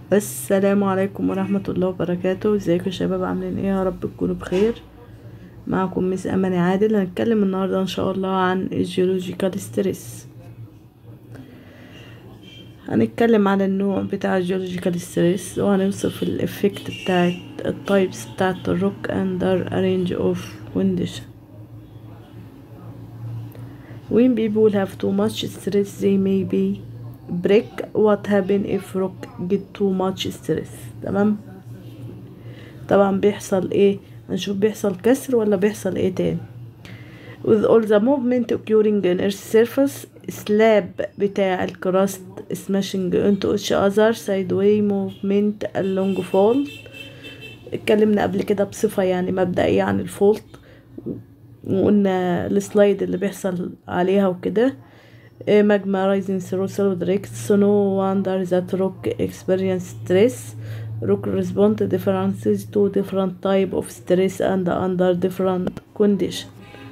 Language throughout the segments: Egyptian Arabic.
السلام عليكم ورحمة الله وبركاته ازيكم يا شباب عاملين ايه يا رب تكونوا بخير معكم مس اماني عادل هنتكلم النهاردة ان شاء الله عن الجيولوجيكال ستريس هنتكلم عن النوع بتاع الجيولوجيكال ستريس وهنوصف الافكت بتاعت التايبس بتاعت الروك اندر a range of condition when people have too much stress they may be break what happen if rock get too much stress تمام طبعا بيحصل ايه هنشوف بيحصل كسر ولا بيحصل ايه تاني with all the movement occurring in earth's surface slab بتاع الكراست smashing into each other sideway movement along fault اتكلمنا قبل كده بصفة يعني مبدئية عن الفولت وقلنا السلايد اللي بيحصل عليها وكده magma rising through solid rocks no wonder that rock experience stress rock respond to differences to different type of stress and under different condition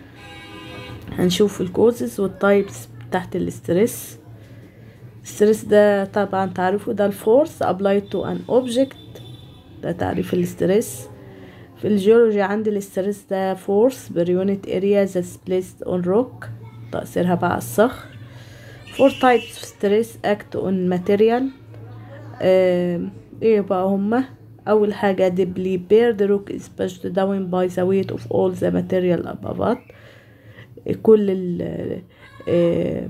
هنشوف الكوزز والتايبس تحت الاسترس الستريس ده طبعا تعرفوا ده الفورس applied to an object ده تعريف الاسترس في الجيولوجي عندي الاسترس ده فورس per unit area that's placed on rock تأثيرها بقى على الصخر four types of stress act on material آه ايه بقى هما اول حاجة deeply buried rock is pushed down by the weight of all the material above it كل ال آه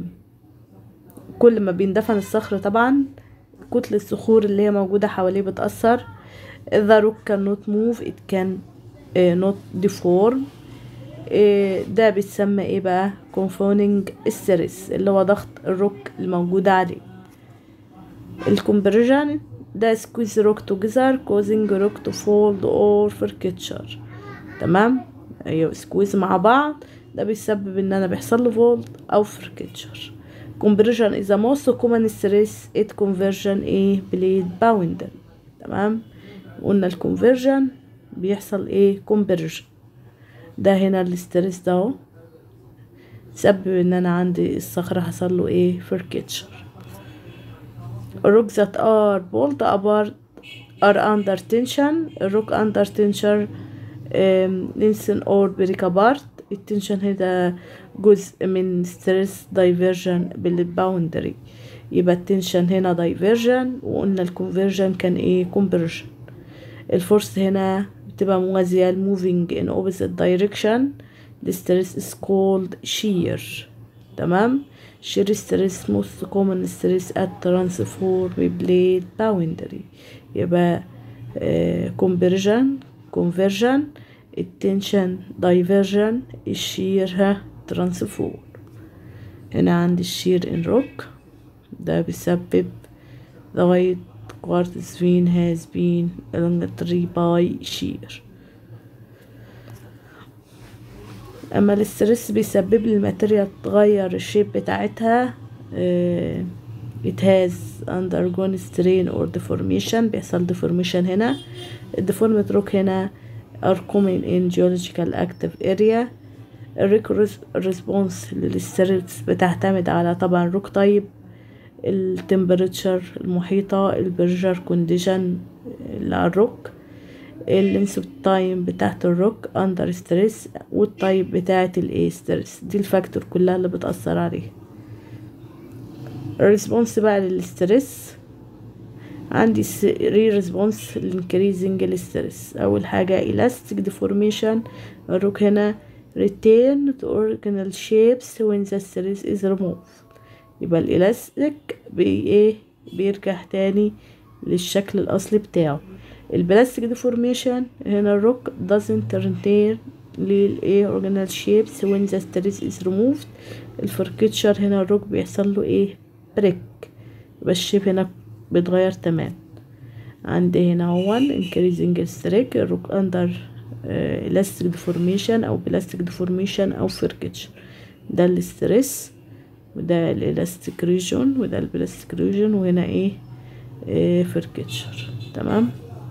كل ما بيندفن الصخر طبعا كتلة الصخور اللي هي موجودة حواليه بتأثر the rock cannot move it can uh, not deform ده بيتسمى ايه بقى confounding stress اللي هو ضغط الروك الموجود عليه الكونفرجن ده squeeze rock together causing rock to fold or fracture تمام ايوه سكويز مع بعض ده بيسبب ان انا بيحصل له فولد او fracture conversion is the most common stress it conversion ايه blade boundary تمام قلنا الكونفرجن بيحصل ايه conversion ده هنا الاسترس ده اهو سبب ان انا عندي الصخرة حصل له ايه فركتشر الروك that are pulled apart are under tension الروك under tension listen or break apart التنشن هنا جزء من ستريس دايفرجن بالباوندري يبقى التنشن هنا دايفرجن وقلنا الكونفرجن كان ايه كونفرجن الفورس هنا بتبقى موازية moving in opposite direction the stress is called shear تمام shear stress most common stress at transform blade boundary يبقى uh, conversion conversion التنشن diversion الشير ها transform هنا عندي الشير in rock ده بيسبب لغاية quartz vein has been along a tree by shear اما الاسترس بيسبب لي الماتيريال تغير الشيب بتاعتها اه it has undergone strain or deformation بيحصل deformation هنا الديفورمت روك هنا are common in geological active area الريسبونس للسترس بتعتمد على طبعا روك تايب التمبريتشر المحيطة البرجر كونديشن اللي على الروك الانسب تايم بتاعت الروك اندر ستريس والتايب بتاعت الايه ستريس دي الفاكتور كلها اللي بتأثر عليه الريسبونس بقى للستريس عندي ري ريسبونس للانكريزنج الستريس اول حاجة elastic deformation الروك هنا return to original shapes when the stress is removed يبقى الالاستيك بي ايه بيرجع تاني للشكل الاصلي بتاعه البلاستيك ديفورميشن هنا الروك doesn't return للايه original shapes when the stress is removed الفركتشر هنا الروك بيحصل له ايه بريك يبقى الشيب هنا بيتغير تمام عندي هنا هو increasing stress الروك under elastic deformation او بلاستيك ديفورميشن او فركتشر ده الاسترس وده الالاستيك ريجون وده البلاستيك ريجون وهنا ايه, إيه فركتشر تمام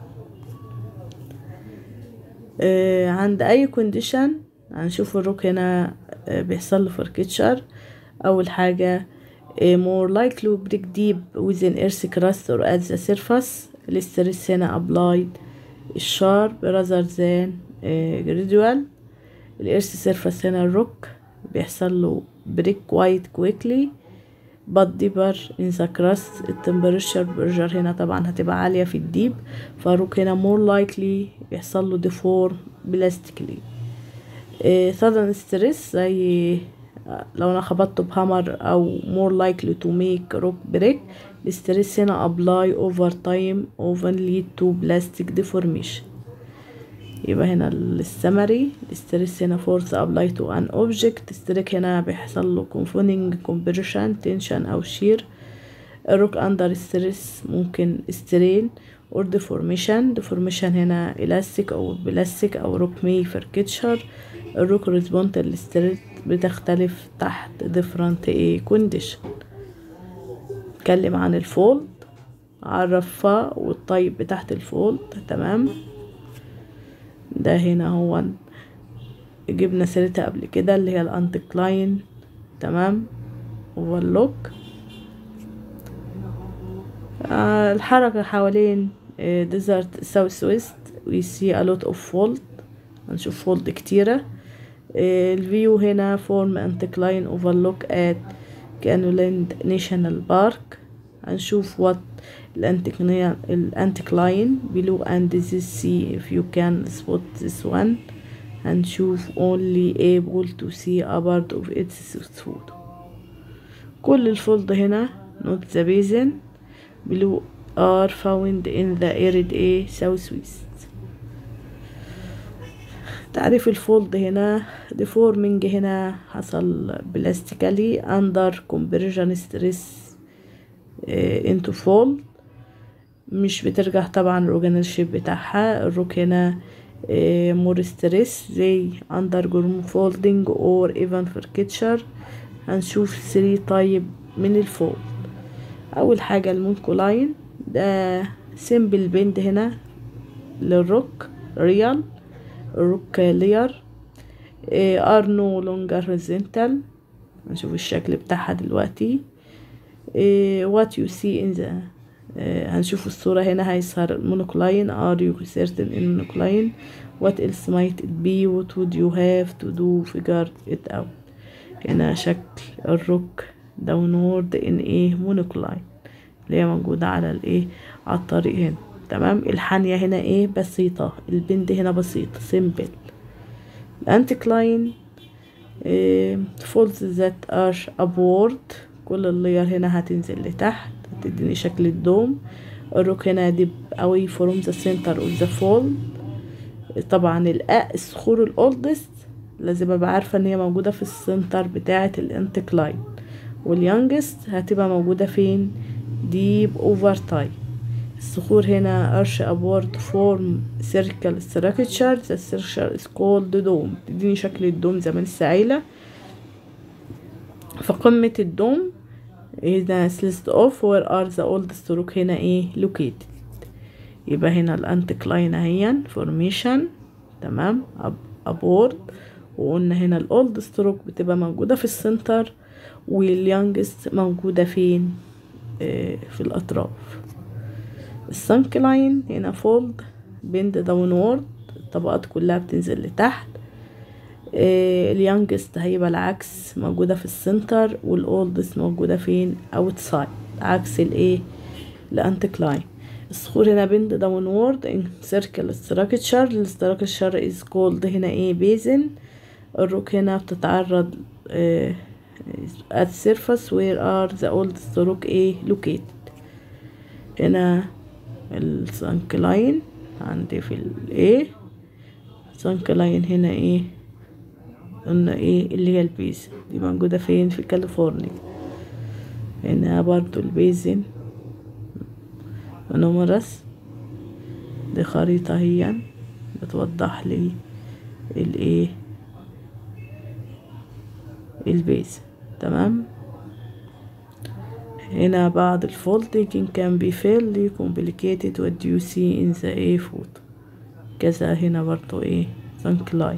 إيه عند اي كونديشن هنشوف الروك هنا إيه بيحصل له فركتشر اول حاجه more likely to break deep within earth crust or at the surface الاسترس هنا applied الشارب rather than gradual الإرث سيرفس هنا الروك بيحصل له بريك quite quickly but deeper in the crust التمبريتشر برجر هنا طبعا هتبقى عالية في الديب فالروك هنا more likely يحصل له deform بلاستيكلي sudden stress زي لو انا خبطته بهامر او more likely to make rock break الستريس هنا apply over time often lead to plastic deformation يبقى هنا السمري الستريس هنا force apply to an object الستريك هنا بيحصل له confining compression tension او shear الروك under stress ممكن strain or deformation deformation هنا elastic او بلاستيك او روك مي fracture الروك response للستريس بتختلف تحت different ايه condition اتكلم عن الفولد عرفها والطيب بتاعت الفولد تمام ده هنا هو جبنا سيرتها قبل كده اللي هي الانتكلاين تمام اوفرلوك آه الحركة حوالين ديزرت ساوث ويست وي سي a lot of fold هنشوف فولد كتيرة الفيو هنا فورم انتكلاين اوفرلوك ات كانولاند ناشونال بارك هنشوف وات الانتكلاين below and this is see if you can spot this one هنشوف only able to see a part of its food كل الفولد هنا not the basin below are found in the arid A southwest تعريف الفولد هنا deforming هنا حصل بلاستيكالي under compression stress into fold مش بترجع طبعا الاورجانيل شيب بتاعها الروك هنا مور ستريس زي under folding or even fracture هنشوف 3 طيب من الفولد اول حاجة المونكولاين ده سيمبل بند هنا للروك ريال روك لير ار نو لونجر هوريزونتال هنشوف الشكل بتاعها دلوقتي وات يو سي ان ذا هنشوف الصورة هنا هيظهر المونوكلاين ار يو سيرتن ان مونوكلاين وات else might it be what would you have to do figure it out هنا شكل الروك داونورد ان ايه مونوكلاين اللي هي موجودة على الايه على الطريق هنا تمام الحانية هنا ايه بسيطة البند هنا بسيط سيمبل الانتكلاين فولز ذات ار ابورد كل اللير هنا هتنزل لتحت هتديني شكل الدوم الروك هنا ديب away from the center of the fall طبعا الأ الصخور الاولدست لازم ابقى عارفة ان هي موجودة في السنتر بتاعة الانتكلاين واليانجست هتبقى موجودة فين ديب اوفر تايم الصخور هنا أرش أبورد فورم سيركل ستراكتشر ذا structure is called دوم تديني شكل الدوم زي ما لسه قايلة فقمة الدوم هنا سلست اوف where are the oldest rock هنا ايه located يبقى هنا الانتكلاين اهيا فورميشن تمام ابورد وقلنا هنا الاولدست روك بتبقى موجودة في السنتر واليانجست موجودة فين اه في الاطراف السانك لاين هنا فولد بند داونورد الطبقات كلها بتنزل لتحت آه اليانجست هيبقى العكس موجودة في السنتر والاولدست موجودة فين اوتسايد عكس الايه الانتكلاين الصخور هنا بند داونورد ان سيركل ستراكتشر الستراكتشر از كولد هنا ايه بيزن الروك هنا بتتعرض آه at surface where are the oldest rock ايه located هنا السانك لاين عندي في الايه سانك لاين هنا ايه قلنا ايه اللي هي البيزن دي موجودة فين في كاليفورنيا هنا برضو البيزن ونمرس دي خريطة هي بتوضح لي الايه البيزن تمام هنا بعض الفولدنج can be fairly complicated what you see in the A photo كذا هنا برضو ايه sunk line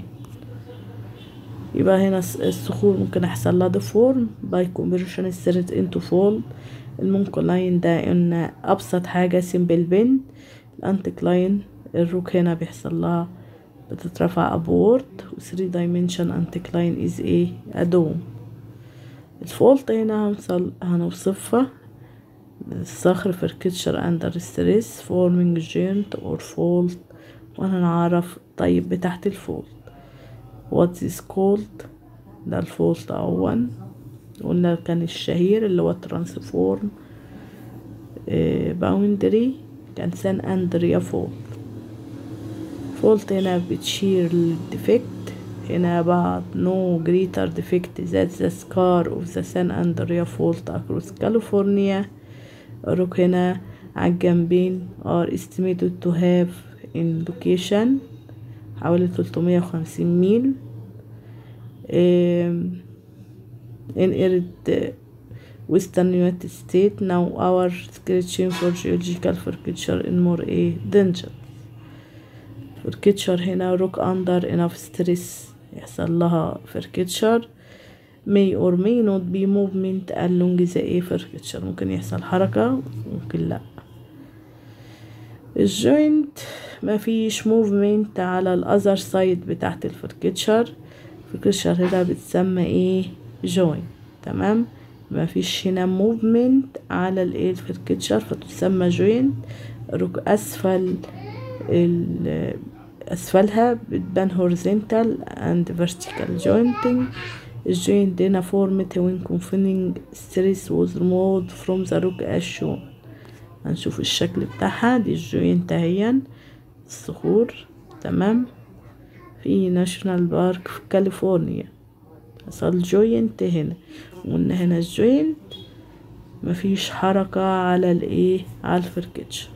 يبقى هنا الصخور ممكن يحصل لها deform by compression straight into fold المونكولاين ده قلنا ابسط حاجة سيمبل بند الانتيكلاين الروك هنا بيحصل لها بتترفع ابورد و 3 dimension anticline is ايه ادوم الفولت هنا هنصل هنوصفها الصخر فركتشر اندر ستريس فورمينج جوينت اور فولت وهنعرف طيب بتاعت الفولت what is called ده الفولت اول قلنا كان الشهير اللي هو ترانسفورم باوندري كان سان اندريا فولت فولت هنا بتشير للديفكت هنا بعد no greater defect that the scar of the San Andrea fault across California الروك هنا على الجنبين are estimated to have in location حوالي 350 ميل in arid western United States now our scratching for geological fracture in more a danger fracture هنا rock under enough stress يحصل لها fracture may or may not be movement along the a fracture ممكن يحصل حركة ممكن لا الجوينت مفيش موفمنت على الاذر سايد بتاعت الفركتشر الفركتشر هنا بتسمى ايه جوينت تمام مفيش هنا موفمنت على الايه الفركتشر فتسمى جوينت رك اسفل اسفلها بتبان horizontal and vertical jointing الجوينت هنا formed when confining stress was removed from the rock as shown هنشوف الشكل بتاعها دي الجوينت اهيا الصخور تمام في ناشونال بارك في كاليفورنيا حصل جوينت هنا وقلنا هنا الجوينت مفيش حركة على الايه على الفركتشر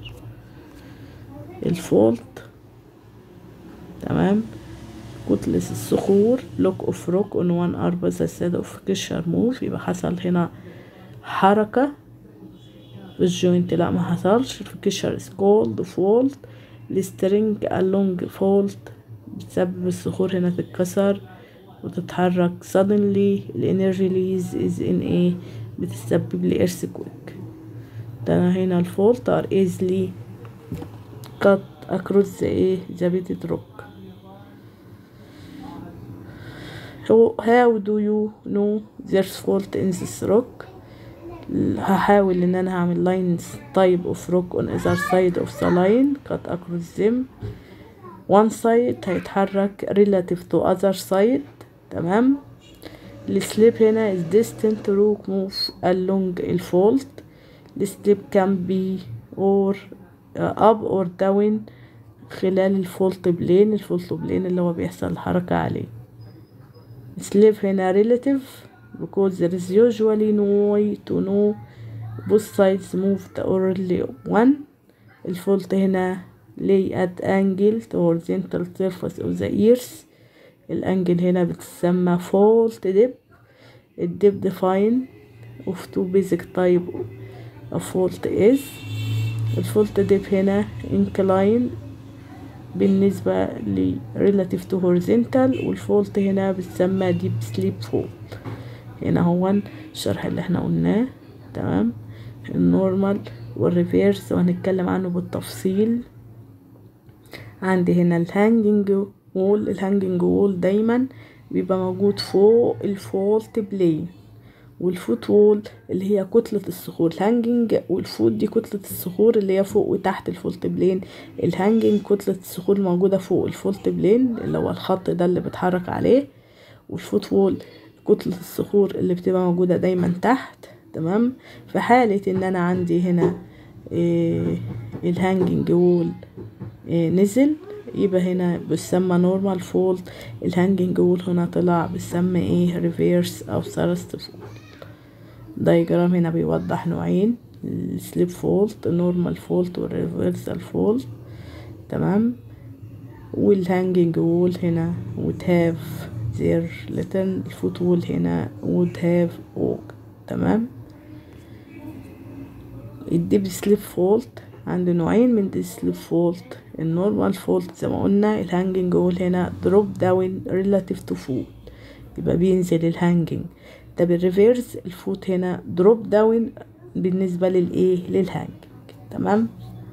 الفولت تمام كتلة الصخور لوك اوف روك اون وان اربع سيد اوف كشر موف يبقى حصل هنا حركة في الجوينت لا ما حصلش الفكشر از كولد فولت السترينج along فولت بتسبب الصخور هنا تتكسر وتتحرك suddenly الانرجي ريليز is in ايه بتسبب لي earthquake ده هنا الفولت are easily cut across the ايه the bedded rock how do you know there's fault in this rock هحاول ان انا هعمل lines type of rock on either side of the line cut across them one side هيتحرك relative to other side تمام السليب هنا is distant rock move along الفولت السليب can be or uh, up or down خلال الفولت بلين الفولت بلين اللي هو بيحصل حركة عليه slip هنا relative because there is usually no way to know both sides moved only one الفولت هنا lay at angle to horizontal surface of the earth الانجل هنا بتسمى fault depth الدب define of two basic type of fault is الفولت ديب هنا incline بالنسبة ل relative to horizontal والفولت هنا بتسمى deep sleep fault هنا هو الشرح اللي احنا قلناه تمام النورمال والريفيرس وهنتكلم عنه بالتفصيل عندي هنا الهانجنج وول الهانجنج وول دايما بيبقى موجود فوق الفولت بلين والفوت وول اللي هي كتلة الصخور الهانجنج والفوت دي كتلة الصخور اللي هي فوق وتحت الفولت بلين الهانجنج كتلة الصخور الموجودة فوق الفولت بلين اللي هو الخط ده اللي بتحرك عليه والفوت وول كتلة الصخور اللي بتبقى موجودة دايما تحت تمام في حالة ان انا عندي هنا إيه الهانجنج وول إيه نزل يبقى هنا بيسمى نورمال فولت الهانجنج وول هنا طلع بيسمى ايه ريفيرس او ثرست فولت دايجرام هنا بيوضح نوعين السليب فولت النورمال فولت والريفرسال فولت تمام والهانجنج وول هنا would have their لتن الفوت وول هنا would have walk تمام الديب سليب فولت عنده نوعين من دي سليب فولت النورمال فولت زي ما قلنا الهانجنج وول هنا دروب داون ريلاتيف تو فوت يبقى بينزل الهانجنج ده بالريفيرس الفوت هنا دروب داون بالنسبة للايه للهانج تمام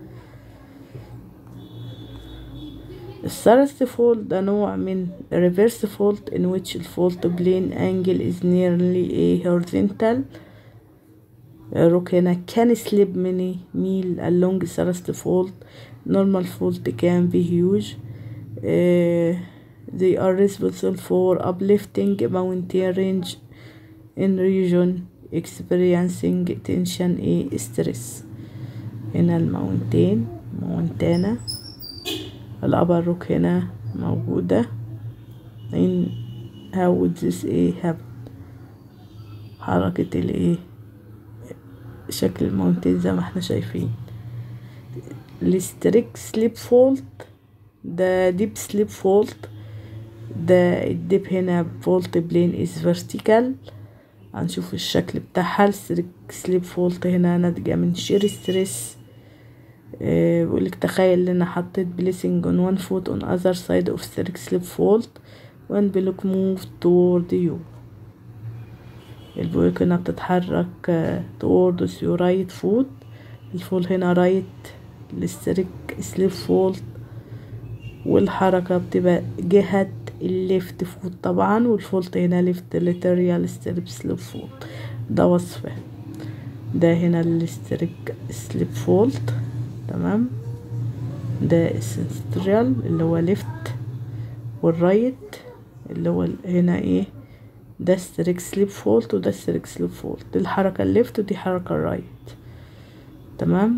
الثرست فولد ده نوع من reverse fault in which the fault plane angle is nearly a horizontal روك هنا can slip many mil along thrust fault normal fault can be huge uh, they are responsible for uplifting mountain range in region experiencing tension a stress هنا الماونتين مونتانا الأبر روك هنا موجودة in how would this a happen حركة الايه شكل الماونتين زي ما احنا شايفين الستريك سليب فولت ده ديب سليب فولت ده الديب هنا فولت بلين از فيرتيكال هنشوف الشكل بتاعها الستريك سليب فولت هنا ناتجة من شير ستريس آه بيقولك تخيل ان انا حطيت بليسنج on one foot on other side of ستريك سليب فولت when block move toward you البويك هنا بتتحرك towards your right foot الفول هنا right الستريك سليب فولت والحركة بتبقى جهة الليفت فوت طبعا والفولت هنا ليفت ليتريال ستريب سليب فولت ده وصفه ده هنا الستريك سليب فولت تمام ده السنستريال اللي هو ليفت والرايت اللي هو هنا ايه ده ستريك سليب فولت وده ستريك سليب فولت دي الحركة الليفت ودي حركة الرايت تمام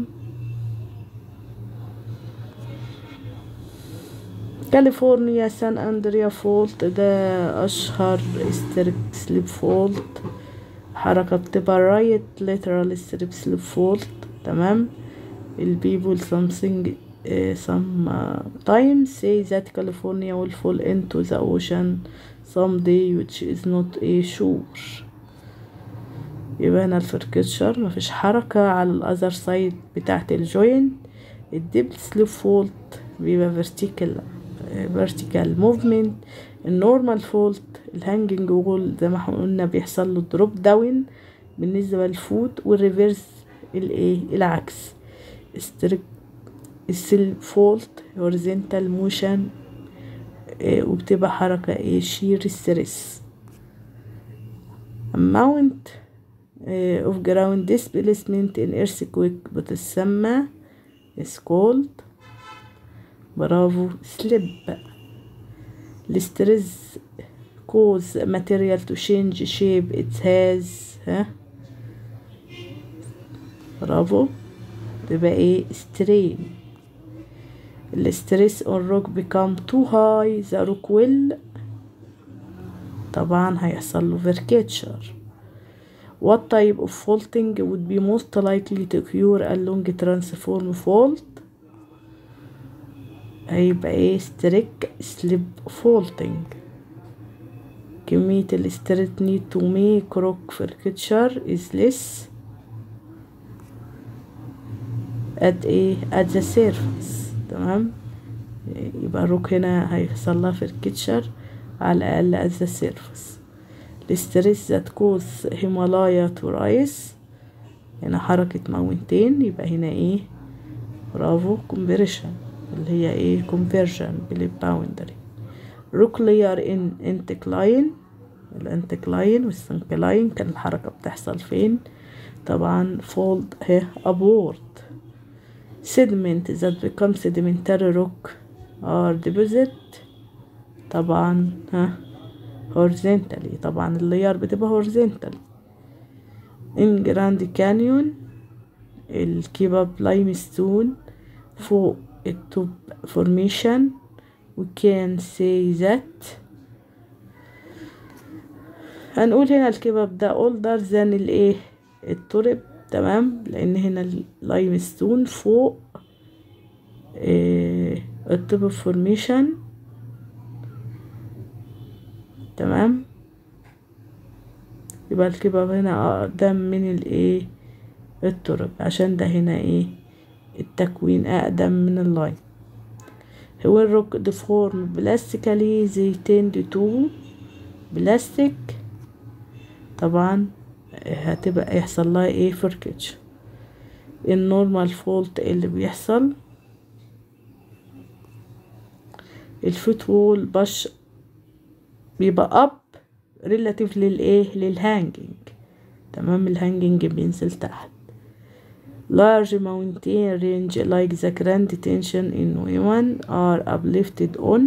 كاليفورنيا سان اندريا فولت ده اشهر ستريك سليب فولت حركة بتبقى رايت ليترال ستريب سليب فولت تمام البيبول something uh, some uh, times say that California will fall into the ocean someday which is not a sure يبقى هنا الفركتشر مفيش حركة على الأذر سايد بتاعت الجوين الديب سليب فولت بيبقى vertical vertical movement النورمال فولت الهانجنج وول زي ما قلنا بيحصل له دروب داون بالنسبة للفوت والريفيرس الايه العكس ستريك السيل فولت هوريزونتال موشن وبتبقى حركة ايه شير ستريس amount of ground displacement in earthquake بتسمى is called برافو سليب الستريس cause material to change shape it has ها برافو تبقى ايه strain الستريس on rock become too high the rock will طبعا هيحصل له vercature what type of faulting would be most likely to occur along transform fault هيبقى ايه ستريك سليب فولتنج كمية الستريت نيد تو ميك روك فركتشر is less at ايه at the surface تمام يبقى الروك هنا هيحصل لها فركتشر على الأقل at the surface الستريس ذات كوز هيمالايا تو رايس هنا حركة ماونتين يبقى هنا ايه برافو كومبريشن اللي هي ايه conversion بالباوندري روك layer in انتكلاين الانتكلاين والسنكلاين كان الحركة بتحصل فين طبعا fold اهي upward sediment that become sedimentary rock are deposit طبعا ها horizontally طبعا اللاير بتبقى horizontally in Grand Canyon الكيباب لايمستون فوق التوب formation we can say that هنقول هنا الكباب ده older than الايه الترب تمام لان هنا اللايمستون فوق إيه التوب formation تمام يبقى الكباب هنا اقدم من الايه الترب عشان ده هنا ايه التكوين أقدم من اللاين هو الروك deform plastically they tend to plastic طبعا هتبقى يحصل لها ايه فركتش النورمال فولت اللي بيحصل الفوت وول بش بيبقى اب ريلاتيف للايه للهانجنج تمام الهانجنج بينزل تحت large mountain range like the grand tension in women are uplifted on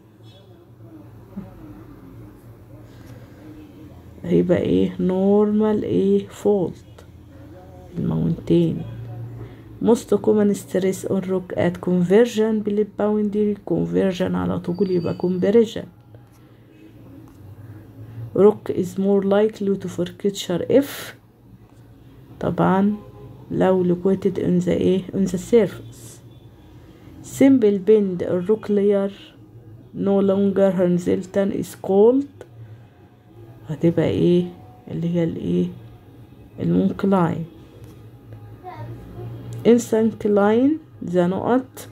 هيبقى ايه normal ايه fault الماونتين most common stress on rock at conversion بليب boundary conversion على طول يبقى compression rock is more likely to fracture if طبعا لو located on the ايه on the surface simple bend الروك layer no longer horizontal is called هتبقى ايه اللي هي الايه المنكلاين instant line ذا نقط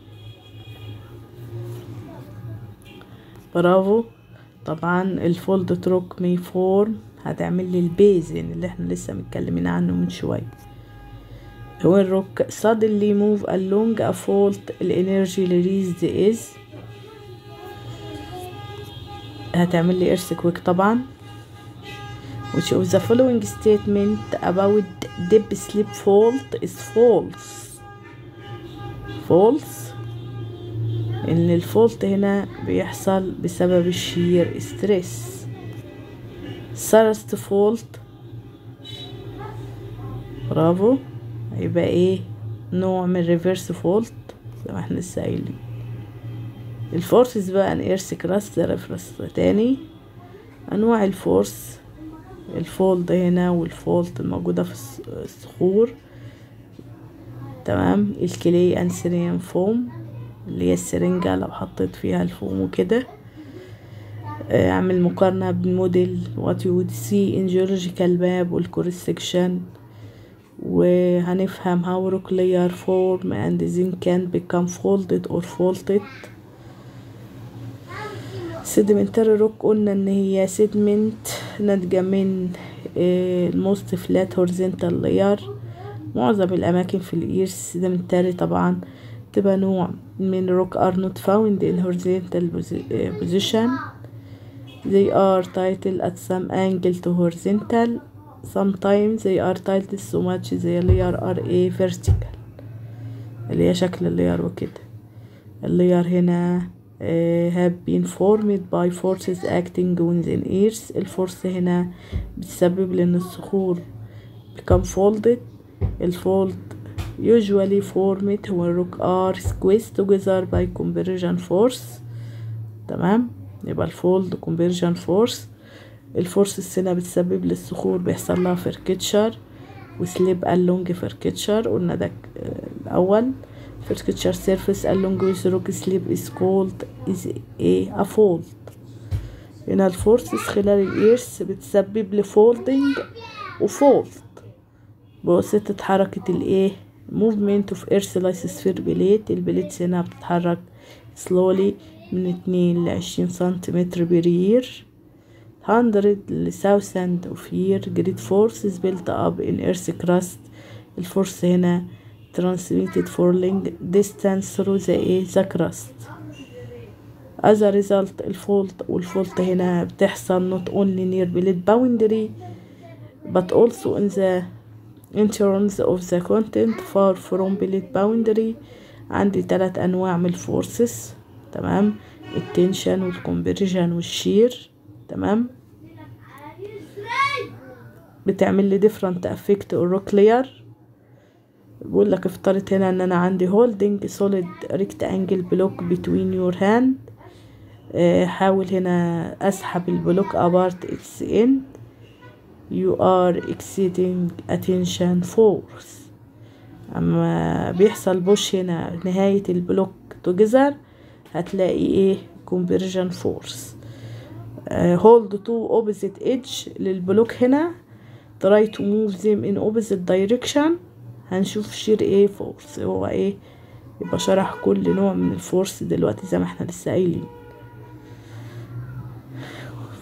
برافو طبعا الفولد تروك مي فورم هتعمل لي البيزن اللي احنا لسه متكلمين عنه من شويه هو الروك suddenly move along a fault الانرجي released is هتعمل لي earthquake طبعا which of the following statement about deep sleep fault is false false ان الفولت هنا بيحصل بسبب الشير ستريس ثرست فولت برافو هيبقى ايه نوع من ريفرس فولت زي ما احنا لسه قايلين الفورسز بقى ان ايرث كراست ريفرس تاني انواع الفورس الفولد هنا والفولت الموجودة في الصخور تمام الكلي انسرين فوم اللي هي السرنجة لو حطيت فيها الفوم وكده اعمل مقارنة بالموديل what you would see in geological map والكورس section وهنفهم how rock layer form and then can become folded or faulted sedimentary روك قلنا ان هي سيدمنت ناتجة من الموست فلات هورزنتال لاير معظم الاماكن في الايرس سيدمنتاري طبعا تبقى نوع من روك are not found in horizontal position they are tilted at some angle to horizontal sometimes they are tilted so much the layer are a vertical اللي هي شكل اللير وكده اللير هنا uh, have been formed by forces acting within earth الفورس هنا بتسبب لأن الصخور become folded الفولد usually formed when rock are squeezed together by compression force تمام يبقى الفولد compression force الفورس هنا بتسبب للصخور بيحصل لها فركتشر وسليب along فركتشر قلنا ده الأول فركتشر سيرفيس along with rock slip is called is a, a fold هنا الفورسز خلال الإيرث بتسبب لفولدنج وفولد بواسطة حركة الايه movement of earth lysosphere plate البليتس هنا بتتحرك slowly من اتنين لعشرين سنتيمتر برير hundred لثاوسند of year great forces built up in earth crust الفورس هنا transmitted falling distance through the ايه the crust as a result الفولت والفولت هنا بتحصل not only near plate boundary but also in the in terms of the content far from plate boundary عندي تلات أنواع من الفورسز تمام التنشن والكونفرجن والشير تمام بتعمل لي different effect or rock layer بقول لك افترض هنا ان انا عندي holding solid rectangle block between your hand حاول هنا اسحب البلوك apart its end you are exceeding attention force اما بيحصل بوش هنا نهاية البلوك together هتلاقي ايه conversion force uh, hold two opposite edge للبلوك هنا try to move them in opposite direction هنشوف شير ايه فورس هو ايه يبقى شرح كل نوع من الفورس دلوقتي زي ما احنا لسه قايلين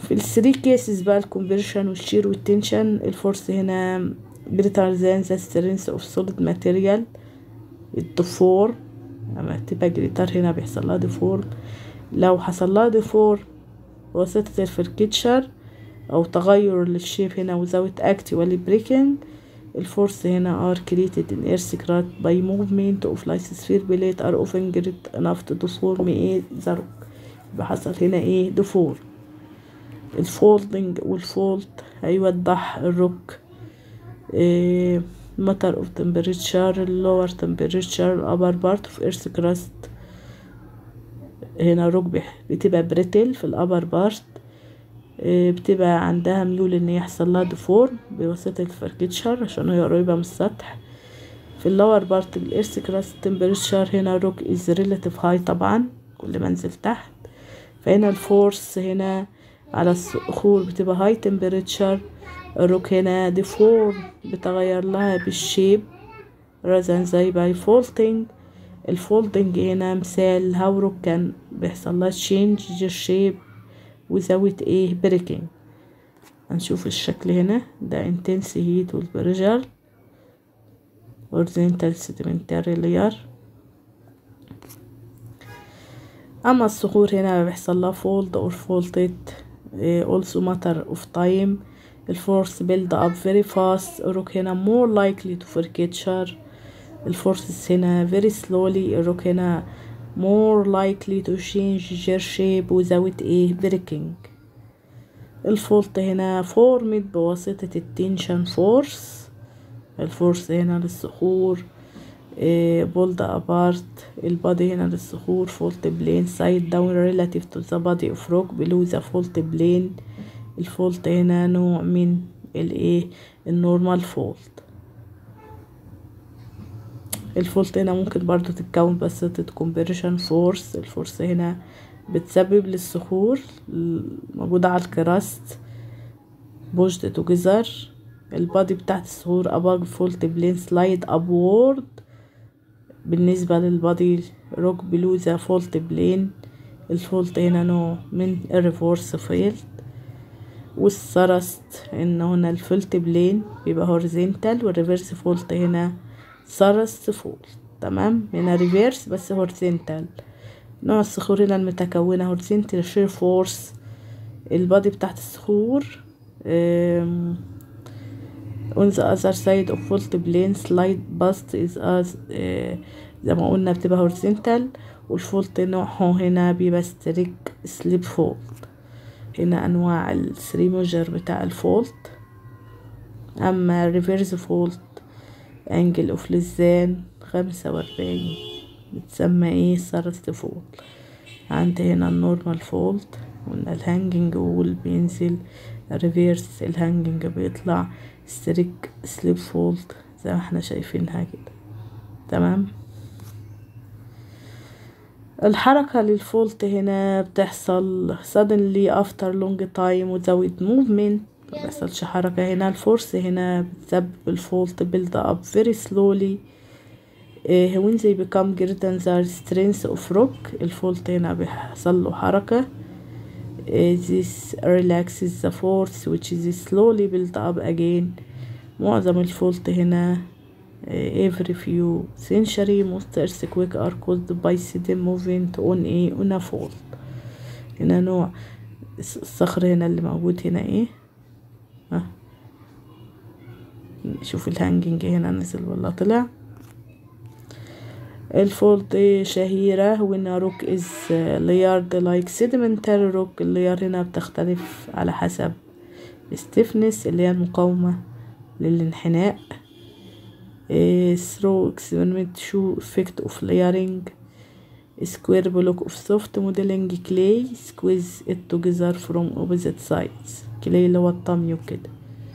في الثري كيسز بقى الكونفرشن والشير والتنشن الفورس هنا greater than the strength of solid material الدفور لما تبقى جريتار هنا بيحصل لها ديفور لو حصل لها ديفور بواسطة الفركتشر أو تغير للشيب هنا without actually breaking الفورس هنا are created in earth crust by movement of lithosphere plate are often great enough to deform ايه the rock يبقى حصل هنا ايه ديفور الفولدنج والفولت هيوضح الروك إيه matter of temperature lower temperature upper part of earth crust هنا روك بتبقى بريتل في الابر بارت بتبقى عندها ميول ان يحصل لها ديفورم بواسطة الفركتشر عشان هي قريبة من السطح في اللور بارت الارث كراست تمبريتشر هنا روك از ريلاتيف هاي طبعا كل ما انزل تحت فهنا الفورس هنا على الصخور بتبقى هاي تمبريتشر الروك هنا ديفورم بتغير لها بالشيب رازن زي باي فولتنج الفولدنج هنا مثال هاو روك كان بيحصل لها تشينج شيب وزاوية ايه بريكنج هنشوف الشكل هنا ده intense heat والبريجر horizontal sedimentary layer اما الصخور هنا بيحصل لها fold or faulted also matter of time الفورس build up very fast الروك هنا more likely to fracture الفورسز هنا very slowly الروك هنا more likely to change their shape without ايه breaking الفولت هنا formed بواسطة التنشن فورس الفورس هنا للصخور بولد ابارت البادي هنا للصخور فولت بلين سايد داون relative to the body of rock below the fault plane الفولت هنا نوع من الايه النورمال فولت الفولت هنا ممكن برضو تتكون بس كومبريشن فورس الفورس هنا بتسبب للصخور موجودة على الكراست بوجد توجذر البادي بتاعت الصخور above فولت بلين سلايد ابورد بالنسبة للبادي روك بلو ذا فولت بلين الفولت هنا نوع من الريفورس فيلد والثرست ان هنا الفولت بلين بيبقى هوريزونتال والريفرس فولت هنا ثرست فولت تمام هنا ريفيرس بس هوريزونتال نوع الصخور هنا المتكونة هوريزونتال شير فورس البادي بتاعت الصخور on the other side of fault plane slide bust is as زي ما قلنا بتبقى هوريزونتال والفولت نوعه هنا بيبقى ستريك سليب فولت هنا انواع الثري موجر بتاع الفولت اما ريفيرس فولت انجل اوف لزان خمسة واربعين بتسمى ايه سرست فولت عندي هنا النورمال فولت قلنا الهانجنج وول بينزل ريفيرس الهانجنج بيطلع ستريك سليب فولت زي ما احنا شايفينها كده تمام الحركة للفولت هنا بتحصل suddenly after long time without movement مبيحصلش حركة هنا الفورس هنا بتسبب الفولت build up very slowly uh, when they become greater than the strength of rock الفولت هنا بيحصل له حركة uh, this relaxes the force which is slowly built up again معظم الفولت هنا every few century most earthquake are caused by sudden movement on a on a fault هنا نوع الصخر هنا اللي موجود هنا ايه ها شوف الهانجنج هنا نزل ولا طلع الفولت شهيرة when a rock is layered like sedimentary rock اللير هنا بتختلف على حسب stiffness اللي هي المقاومة للانحناء through experiment show effect of layering square block of soft modeling clay squeeze it together from opposite sides clay اللي هو الطمي وكده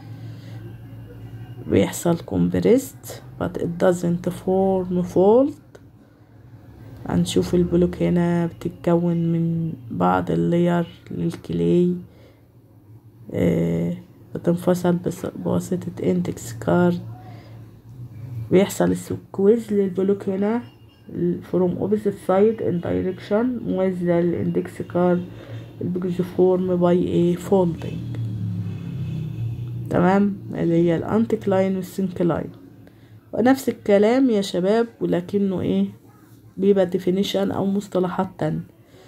بيحصل compressed but it doesn't form fault هنشوف البلوك هنا بتتكون من بعض اللير للكلاي آه بتنفصل بواسطة index card بيحصل سكويز للبلوك هنا from opposite side in direction موازية للاندكس كارد البيجوفورم باي ايه فولدنج تمام اللي هي الانتيكلاين والسنكلاين ونفس الكلام يا شباب ولكنه ايه بيبقى ديفينيشن او مصطلحات تانية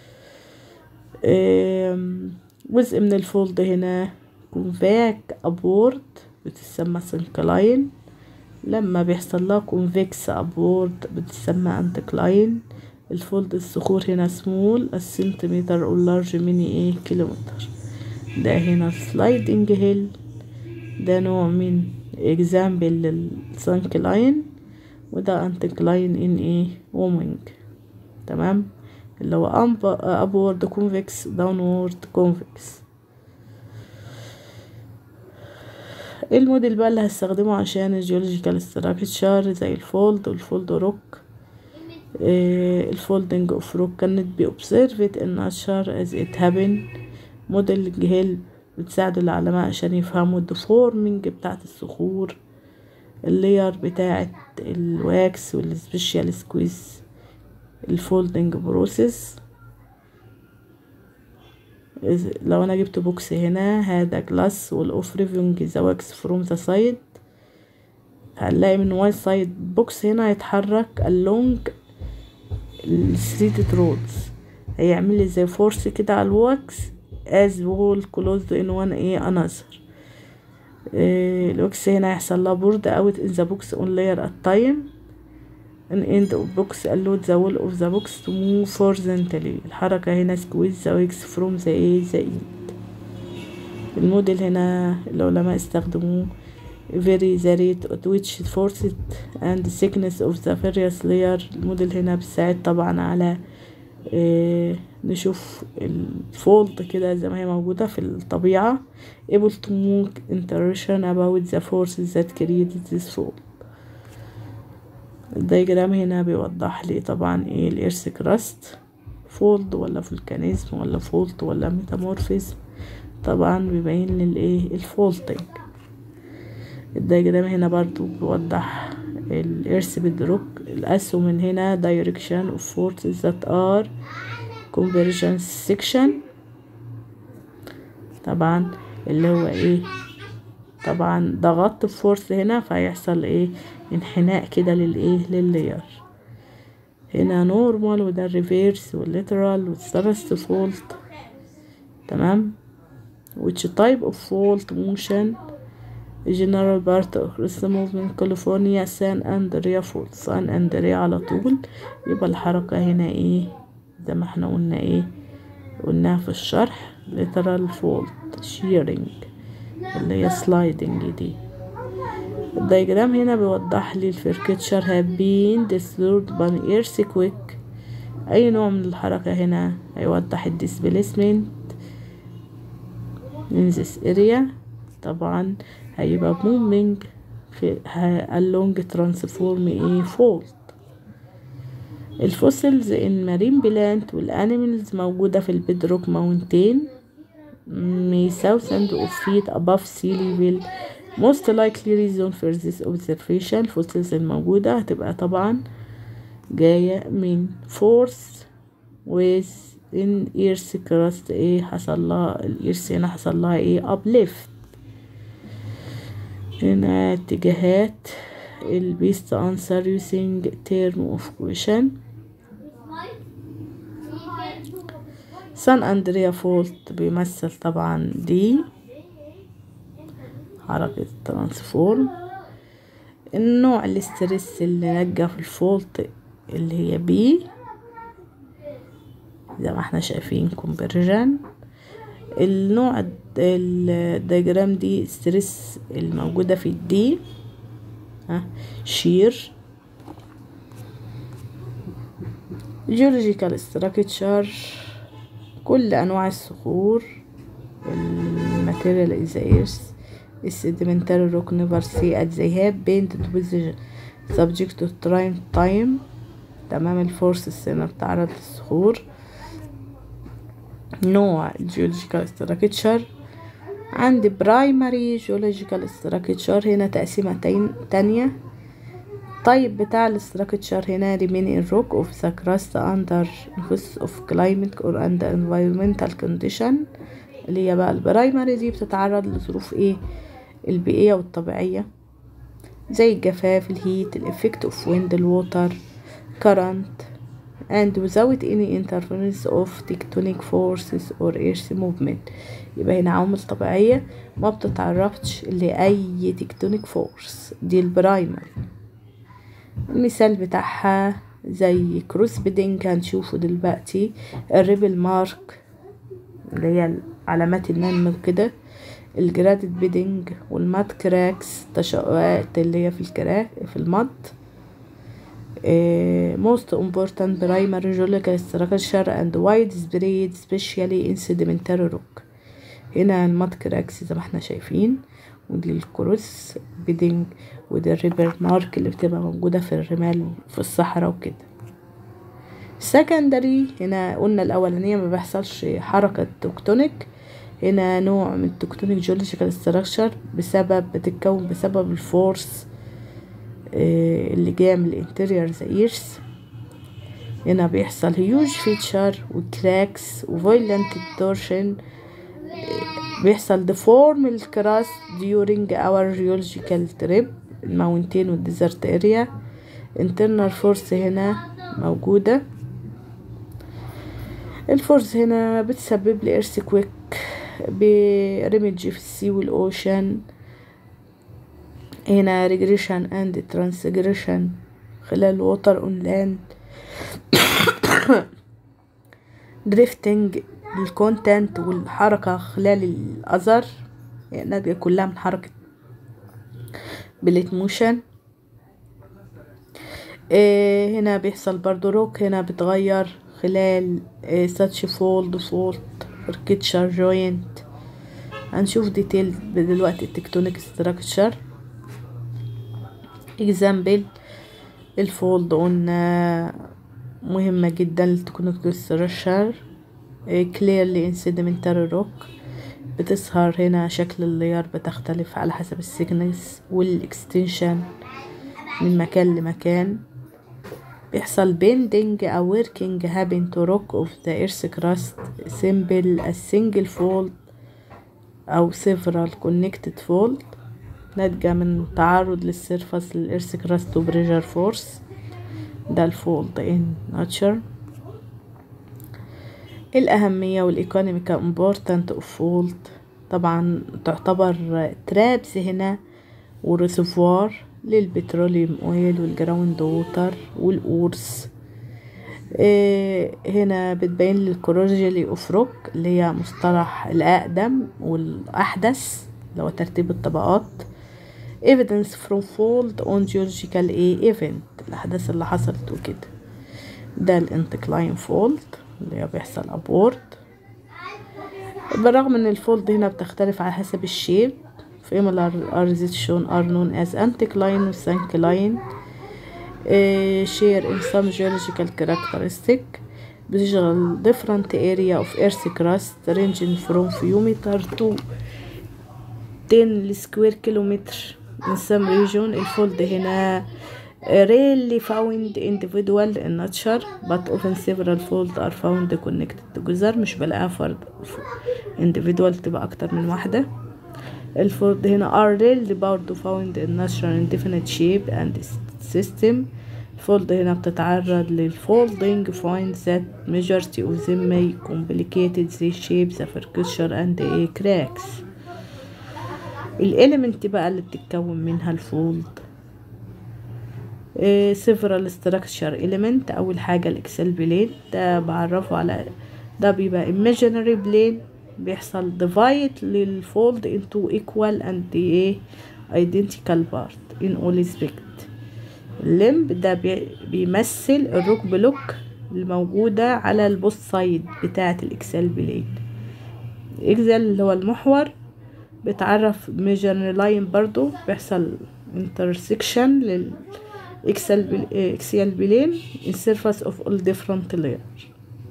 جزء من الفولد هنا كونفاك ابورد بتسمى سنكلاين لما بيحصل لها كونفكس ابورد بتسمى انتكلاين الفولد الصخور هنا سمول السنتيمتر او لارج ميني ايه كيلومتر ده هنا سلايدنج هيل ده نوع من اكزامبل للسانكلاين وده انتكلاين ان ايه وومنج تمام اللي هو upward convex downward convex ايه الموديل بقى اللي هستخدمه عشان الجيولوجيكال ستراكشر زي الفولد والفولد روك الفولدنج اوف روك كانت بي observed in nature as it happened موديل هيل بتساعد العلماء عشان يفهموا الديفورمينج بتاعت الصخور اللير بتاعت الواكس والسبيشال سكويز الفولدنج بروسيس لو انا جبت بوكس هنا هذا جلاس والاوف ريفيونج ذا واكس فروم ذا سايد هنلاقي من واي سايد بوكس هنا هيتحرك اللونج السليتد رودز هيعمل لي زي فورس كده على الواكس as wall closed in one ايه another إيه الواكس هنا هيحصل لها بورد out in the box on layer at time an end of box allowed the wall of the box to move horizontally الحركة هنا squeeze the wax from the ايه the end الموديل هنا العلماء استخدموه vary the rate at which forced and thickness of the various layer الموديل هنا بيساعد طبعا على إيه نشوف الفولد كده زي ما هي موجودة في الطبيعة able to make interaction about the forces that created this fold الدياجرام هنا بيوضح لي طبعا ايه الارث كراست فولد ولا فولكانيزم ولا فولت ولا ميتامورفيزم طبعا بيبين لي الايه الفولتنج الدياجرام هنا برضو بيوضح الارث بدروك الاسهم من هنا direction of forces that are convergence section طبعا اللي هو ايه طبعا ضغطت بفورس هنا فهيحصل ايه انحناء كده للايه لللير هنا نورمال وده الريفيرس والليترال والثرست فولت تمام which type of fault motion general part of the movement California San Andrea fault San Andrea على طول يبقى الحركة هنا ايه زي ما احنا قلنا ايه قلناها في الشرح literal fault shearing اللي هي sliding دي الدياجرام هنا بيوضح لي الفركتشر have been disturbed by an earthquake اي نوع من الحركة هنا هيوضح الديسبيسمنت in this area طبعا هيبقى moving في along transform ايه fault الفوسيلز ان مارين بلانت والانيمالز موجودة في البيدروك ماونتين may thousand of feet above sea level most likely reason for this observation الفوسيلز الموجودة هتبقى طبعا جاية من force with in earth crust ايه حصل لها الإرث هنا حصل لها ايه uplift هنا اتجاهات البيست answer using term of question سان اندريا فولت بيمثل طبعا دي حركة ترانسفورم النوع الاسترس اللي نجا في الفولت اللي هي بي زي ما احنا شايفين كونفرجن النوع الدياجرام دي ستريس الموجودة في الدي ها شير جيولوجيكال ستراكتشر كل انواع الصخور الماتيريال از ايرث السيديمنتاري روك نيفر سي ات زي هاب بينت تو سبجكت تو ترايم تايم تمام الفورس هنا بتعرض للصخور نوع الجيولوجيكال ستراكتشر عندي برايمري جيولوجيكال ستراكتشر هنا تقسيمة تانية الطيب بتاع الاستراكتشر هنا remaining rock of the crust under influence of climate or under environmental condition اللي هي بقى البرايمري دي بتتعرض لظروف ايه البيئية والطبيعية زي الجفاف الهيت الافكت of wind الووتر current and without any interference of tectonic forces or earth movement يبقى هنا عوامل طبيعية ما بتتعرضش لأي تكتونيك فورس دي البرايمر المثال بتاعها زي كروس بيدنج هنشوفه دلوقتي الريبل مارك اللي هي علامات النمو كده الجرادد بيدنج والمات كراكس تشققات اللي هي في الكراك في المط most important primary geological structure and widespread especially in sedimentary rock هنا المات كراكس زي ما احنا شايفين ودي الكروس بيدنج ودي الريبر مارك اللي بتبقى موجودة في الرمال في الصحراء وكده secondary هنا قلنا الأولانية ما بيحصلش حركة تكتونيك هنا نوع من التكتونيك جيولوجيكال ستراكشر بسبب بتتكون بسبب الفورس اللي جاية من الانتيريور زي ايرث هنا بيحصل هيوج فيتشر وكراكس وفايلنت تورشن بيحصل deform الكراس during our geological trip الماونتين والديزرت اريا internal force هنا موجودة الفورس هنا بتسبب لي earthquake بريمج في السي والاوشن هنا regression and transgression خلال water on land drifting الكونتنت والحركة خلال الأثر يعني ناتجة كلها من حركة بليت موشن إيه هنا بيحصل برضو روك هنا بتغير خلال إيه ساتش فولد فولت فركتشر جوينت هنشوف ديتيل دلوقتي التكتونيك ستراكشر اكزامبل الفولد قلنا مهمة جدا للتكتونيك ستراكشر clearly in sedimentary rock بتظهر هنا شكل اللير بتختلف على حسب السيكنس والاكستنشن من مكان لمكان بيحصل bending أو working happen to rock of the earth crust simple as single fold أو several connected fold ناتجة من تعرض للسيرفس للإرث كراست وبريجر فورس ده الفولد in nature الأهمية والإيكونوميكال امبورتانت اوف فولد طبعا تعتبر ترابس هنا وريسيفوار للبتروليوم اويل والجراوند ووتر والأورس إيه هنا بتبين لي الكروجيلي اوف روك اللي هي مصطلح الأقدم والأحدث اللي هو ترتيب الطبقات evidence from fold on geological A event الأحداث اللي حصلت وكده ده الانتكلاين فولد اللي هو بيحصل ابورد بالرغم ان الفولد هنا بتختلف على حسب الشيب similar areas shown are known as anticline و syncline uh, share in some geological characteristic بتشغل different area of earth crust ranging from few meter to 10 square kilometer in some region الفولد هنا rarely found individual in nature but often several folds are found connected together مش بلاقيها فرد individual تبقى أكتر من واحدة الفولد هنا are rarely برضه found in nature in definite shape and system الفولد هنا بتتعرض للfolding finds that majority of them may complicate the shapes the fracture and the cracks الاليمنت بقى اللي بتتكون منها الفولد several structure element اول حاجة الاكسل بلين ده بعرفه على ده بيبقى imaginary plane بيحصل divide للفولد into equal and ايه identical part in all respect الليمب ده بي بيمثل الروك بلوك الموجودة على البوست سايد بتاعة الاكسل بلين الاكسل اللي هو المحور بتعرف ميجر لاين برضو بيحصل intersection لل اكسل اكسيال بلين in surface of all different layer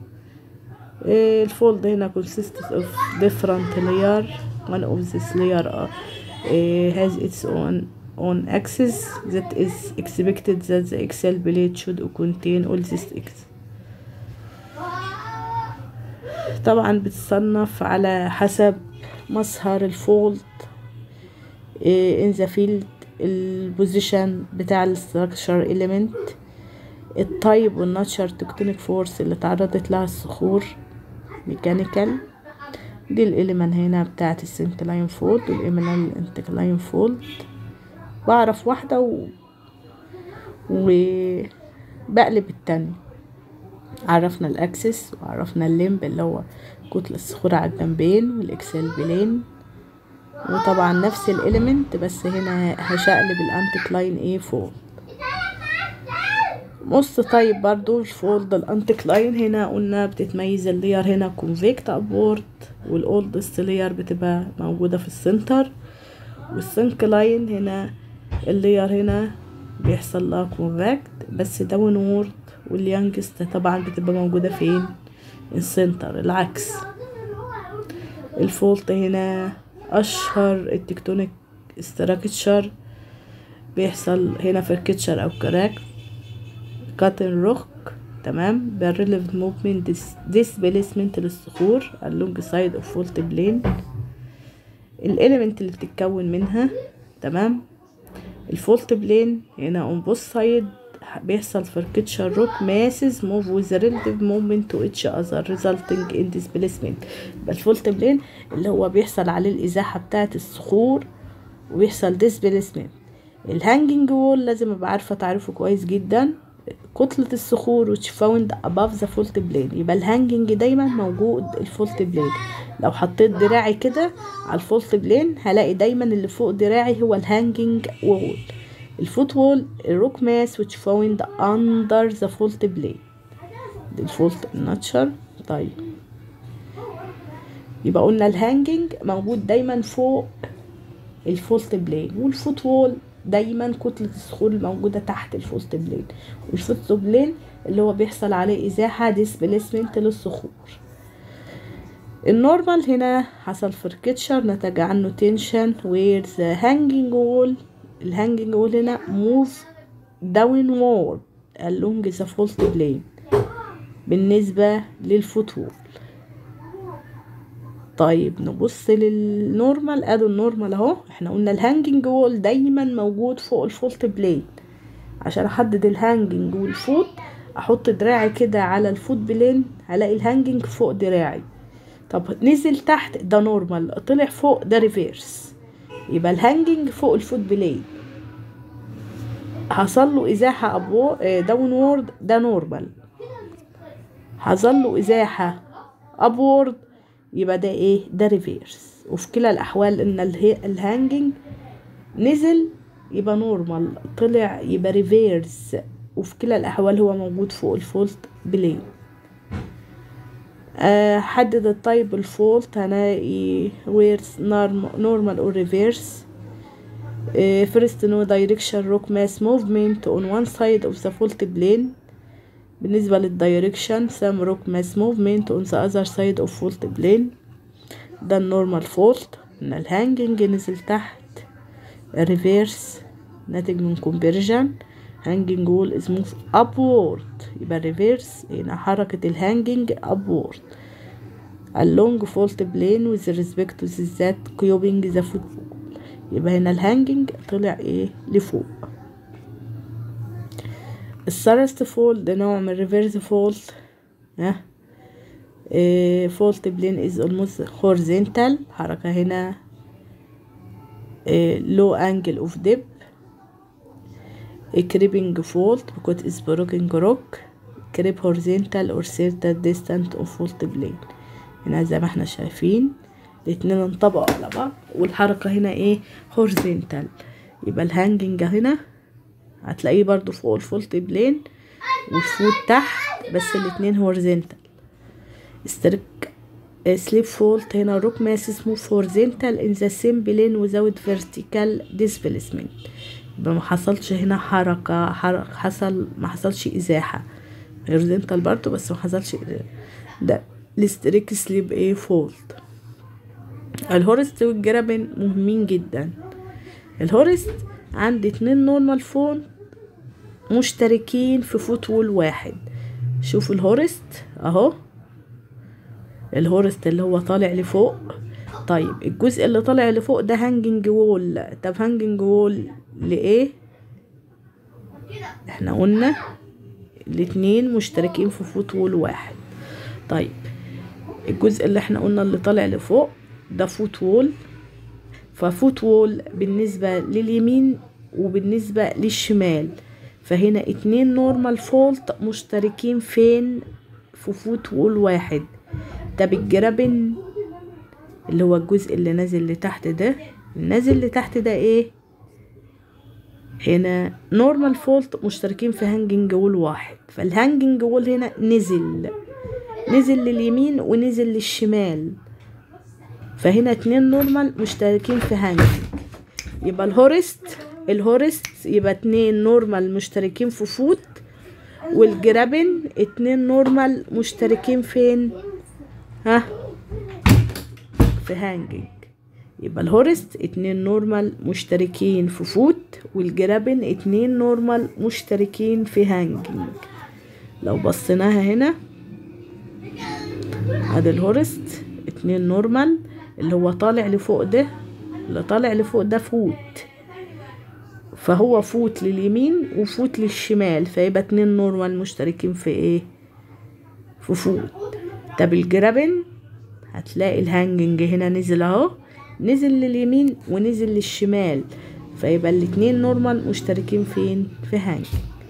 الفولد هنا consists of different layer one of this layer uh, has its own on axis that is expected that the excel plate should contain all this x طبعا بتصنف على حسب مظهر الفولد in the field البوزيشن بتاع الستراكشر element التايب والناتشر تكتونيك فورس اللي تعرضت لها الصخور ميكانيكال دي الاليمنت هنا بتاعت السنكلاين فولد والإيمنال انتكلاين فولد بعرف واحدة و... وبقلب التانية عرفنا الاكسس وعرفنا الليمب اللي هو كتلة الصخور على الجنبين والاكسل بلين وطبعا نفس الاليمنت بس هنا هشقلب الانتكلاين ايه فوق نص طيب برضو الفولد الانتكلاين هنا قلنا بتتميز اللير هنا كونفيكت ابورد والاولدست لير بتبقى موجودة في السنتر والسنك لاين هنا اللير هنا بيحصل لها كونفاكت بس داون وورد واليانجست طبعا بتبقى موجودة فين السنتر العكس الفولت هنا اشهر التكتونيك استراكتشر بيحصل هنا في الكتشر او كراك كاتن روك تمام بالريليف موفمنت ديسبيسمنت للصخور اللونج سايد اوف فولت بلين الاليمنت اللي بتتكون منها تمام الفولت بلين هنا اون بوث سايد بيحصل فركتشر روك ماسز موف with relative movement to each other resulting in displacement يبقى الفولت بلين اللي هو بيحصل عليه الازاحه بتاعه الصخور وبيحصل displacement الهانجنج وول لازم ابقى عارفه تعرفه كويس جدا كتلة الصخور which found above the fault plane يبقى الهانجنج دايما موجود الفولت بلين لو حطيت دراعي كده على الفولت بلين هلاقي دايما اللي فوق دراعي هو الهانجنج وول الفوت وول الروك ماس which found under the fault plane الفولت الناتشر طيب يبقى قلنا الهانجنج موجود دايما فوق الفولت بلين والفوت وول دايما كتلة الصخور الموجودة تحت الفولت بلين والفولت بلين اللي هو بيحصل عليه إزاحة ديسبليسمنت للصخور النورمال هنا حصل فركتشر نتج عنه تنشن وير ذا هانجنج وول الهانجنج وول هنا موف داون وورد along ذا فولت بلين بالنسبة للفوت وول طيب نبص للنورمال ادو النورمال اهو احنا قلنا الهانجنج وول دايما موجود فوق الفولت بلين عشان احدد الهانجنج والفوت احط دراعي كده على الفوت بلين هلاقي الهانجنج فوق دراعي طب نزل تحت ده نورمال طلع فوق ده ريفيرس يبقى الهانجنج فوق الفوت بلين حصل له ازاحه ابو داون وورد ده نورمال حصل له ازاحه ابورد يبقى ده ايه ده ريفيرس وفي كلا الاحوال ان الهانجنج نزل يبقى نورمال طلع يبقى ريفيرس وفي كلا الاحوال هو موجود فوق الفولت بلين أه حدد التايب الفولت هنلاقي ويرز نورمال او ريفيرس first no direction rock mass movement on one side of the fault plane بالنسبة للدايركشن some rock mass movement on the other side of fault plane ده النورمال فولت ان الهانجنج نزل تحت ريفيرس ناتج من كونفرجن هانجنج وول از موف ابورد يبقى ريفيرس هنا حركة الهانجنج ابورد along fault plane with respect to that cubing the football يبقى هنا الهانجنج طلع ايه لفوق السرست فولد ده نوع من ريفيرس فولت ها فولت بلين از اولموست هورزنتال حركة هنا لو انجل اوف ديب كريبنج فولت because is broken rock creep horizontal or certain distant of fault plane هنا زي ما احنا شايفين الاتنين انطبقوا على بعض والحركة هنا ايه هورزنتال يبقى الهانجنج هنا هتلاقيه برضو فوق الفولت بلين والفوت تحت بس الاتنين هورزنتال استرك سليب فولت هنا روك ماس موف هورزنتال ان ذا سيم بلين وزود فيرتيكال ديسبيسمنت يبقى ما حصلش هنا حركة حرك حصل ما حصلش ازاحة هورزنتال برضو بس ما حصلش ده الاستريك سليب ايه فولت الهورست والجرابن مهمين جدا الهورست عندي اتنين نورمال فولت مشتركين في فوت وول واحد شوف الهورست اهو الهورست اللي هو طالع لفوق طيب الجزء اللي طالع لفوق ده هانجنج وول طب هانجنج وول لايه احنا قلنا الاتنين مشتركين في فوت وول واحد طيب الجزء اللي احنا قلنا اللي طالع لفوق ده فوت وول ففوت وول بالنسبة لليمين وبالنسبة للشمال فهنا اتنين نورمال فولت مشتركين فين في فوت وول واحد طب الجرابن اللي هو الجزء اللي نازل لتحت ده النازل لتحت ده ايه هنا نورمال فولت مشتركين في هانجنج وول واحد فالهانجنج وول هنا نزل نزل لليمين ونزل للشمال فهنا اتنين نورمال مشتركين في هانجنج يبقى الهورست الهورست يبقى اتنين نورمال مشتركين في فوت والجرابن اتنين نورمال مشتركين فين ها في هانجنج يبقى الهورست اتنين نورمال مشتركين في فوت والجرابن اتنين نورمال مشتركين في هانجنج لو بصيناها هنا ادي الهورست اتنين نورمال اللي هو طالع لفوق ده اللي طالع لفوق ده فوت فهو فوت لليمين وفوت للشمال فيبقى اتنين نورمال مشتركين في ايه في فوت طب الجرابن هتلاقي الهانجنج هنا نزل اهو نزل لليمين ونزل للشمال فيبقى الاتنين نورمال مشتركين فين في هانجنج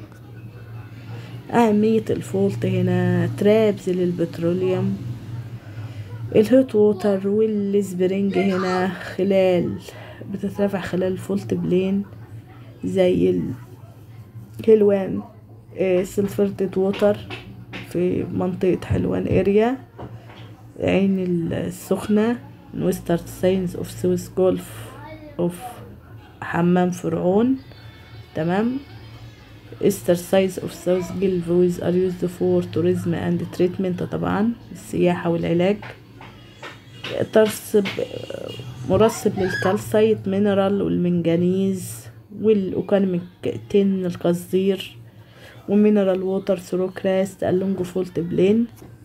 أهمية الفولت هنا ترابز للبتروليوم الهوت ووتر والسبرينج هنا خلال بتترفع خلال الفولت بلين زي الهلوان سلفرتد ووتر في منطقة حلوان اريا عين السخنة ويسترن ساينز اوف سويس جولف اوف حمام فرعون تمام exercise of South Gilvois are used for tourism and treatment طبعا السياحة والعلاج ترسب مرسب للكالسايت مينرال والمنجنيز والأوكانيميك تين القصدير ومينرال ووتر ثرو كراست اللونج فولت بلين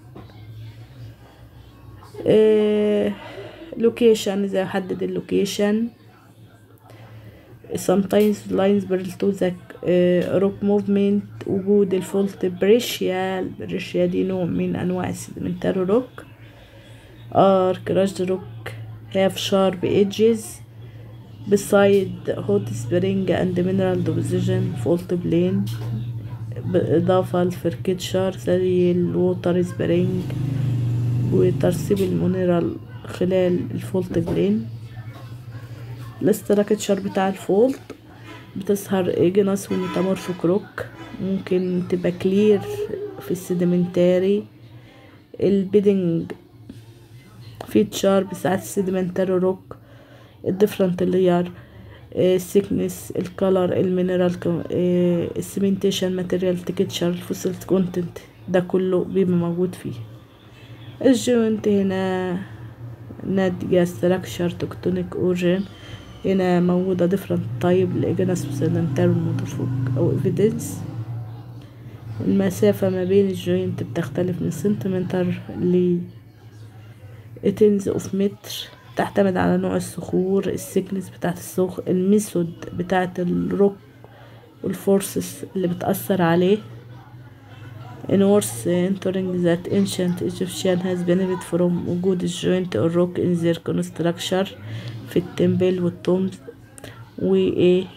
لوكيشن إذا يحدد اللوكيشن sometimes lines built to the روك موفمنت وجود الفولت بريشيا البريشيا دي نوع من انواع السيدمنتاري روك ار كراش روك هاف شارب ايدجز beside hot spring and mineral deposition fault plane بالإضافة لفركتشر زي الووتر سبرينج وترسيب المونيرال خلال الفولت بلين الاستراكتشر بتاع الفولت بتظهر ايجنس وميتامورفيك روك ممكن تبقى كلير في السيدمنتاري البيدنج فيتشر بساعات السيدمنتاري روك الديفرنت لير السيكنس الكالر المينرال السيمنتيشن ماتيريال تكتشر الفوسيل كونتنت ده كله بيبقى موجود فيه الجوينت هنا ناتجة ستراكشر تكتونيك اورجن هنا موجودة different type لإجنس وسيدنتار ومتفوق أو evidence المسافة ما بين الجوينت بتختلف من سنتيمتر ل تنز اوف متر تعتمد على نوع الصخور السكنس بتاعت الصخر الميثود بتاعت الروك والفورسز اللي بتأثر عليه in worth entering that ancient Egyptian has benefited from وجود الجوينت الروك in their construction في التمبل والتومز وايه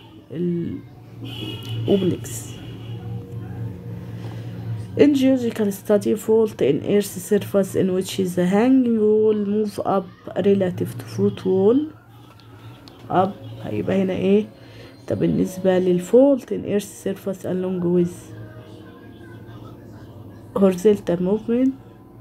الاوبليكس In geological study fault in earth surface in which the hanging wall move up relative to foot wall up هيبقى هنا ايه طب بالنسبة للفولت in earth surface along with horizontal movement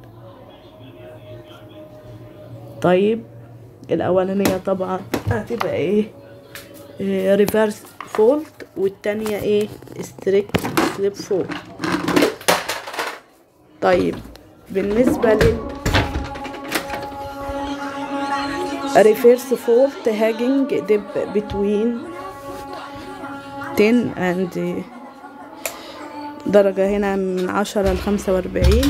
طيب الاولانيه طبعا هتبقى ايه, إيه ريفرس فولت والتانية ايه ستريكت سليب فولت طيب بالنسبة لل ريفيرس فولت هاجنج دب بتوين 10 عندي درجة هنا من عشرة لخمسة وأربعين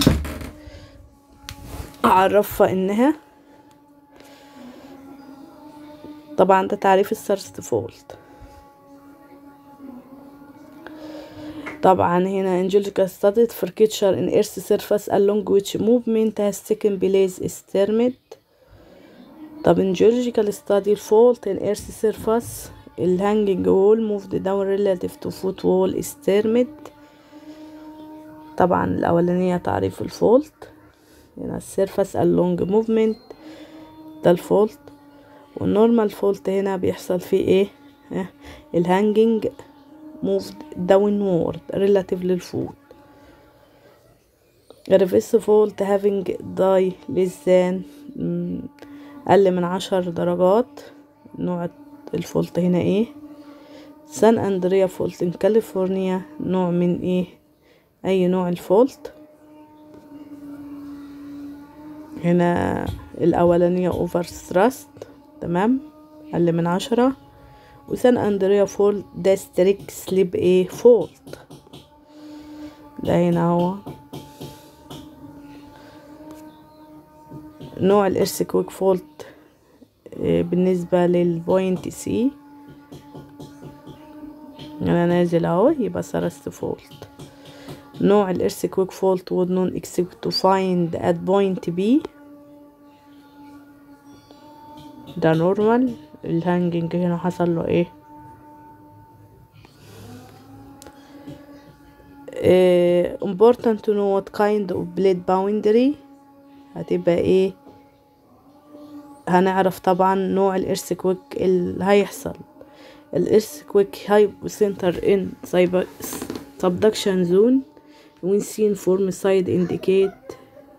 أعرفها إنها طبعا ده تعريف السرست فولت طبعا هنا geological studies for fracture in earth surface along which movement has taken place is termed طب in geological study fault in earth surface ال hanging wall moved down relative to foot wall is termed طبعا الأولانية تعريف الفولت هنا السيرفس along movement ده الفولت والنورمال فولت هنا بيحصل فيه ايه الهانجنج moved downward relative للفوت reverse fault having die less than أقل من عشر درجات نوع الفولت هنا ايه سان أندريا فولت in كاليفورنيا نوع من ايه أي نوع الفولت هنا الأولانية اوفر ثراست تمام أقل من عشرة وسان أندريا فولت ده ستريك سليب ايه فولت ده هنا هو نوع الإرسكويك فولت بالنسبة للبوينت سي أنا نازل اهو يبقى سرست فولت نوع الإرسكويك فولت would not expect to find at point B ده نورمال الهانجنج هنا حصل له ايه إيه important to know what kind of blade boundary هتبقى ايه هنعرف طبعا نوع الارثكويك اللي هيحصل الارثكويك hypocenter in subduction zone when seen form side indicate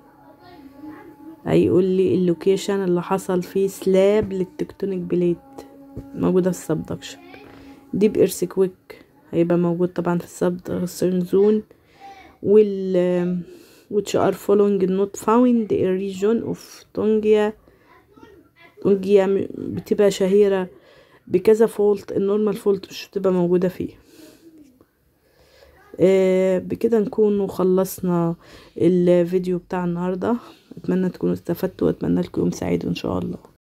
هيقول لي اللوكيشن اللي حصل فيه سلاب للتكتونيك بليت موجودة في السبدكشن ديب ايرثكويك هيبقى موجود طبعا في السبدكشن زون وال which are following not found in region of Tongia Tongia بتبقى شهيرة بكذا فولت النورمال فولت مش بتبقى موجودة فيه آه بكده نكون خلصنا الفيديو بتاع النهاردة اتمنى تكونوا استفدتوا واتمنى لكم يوم سعيد ان شاء الله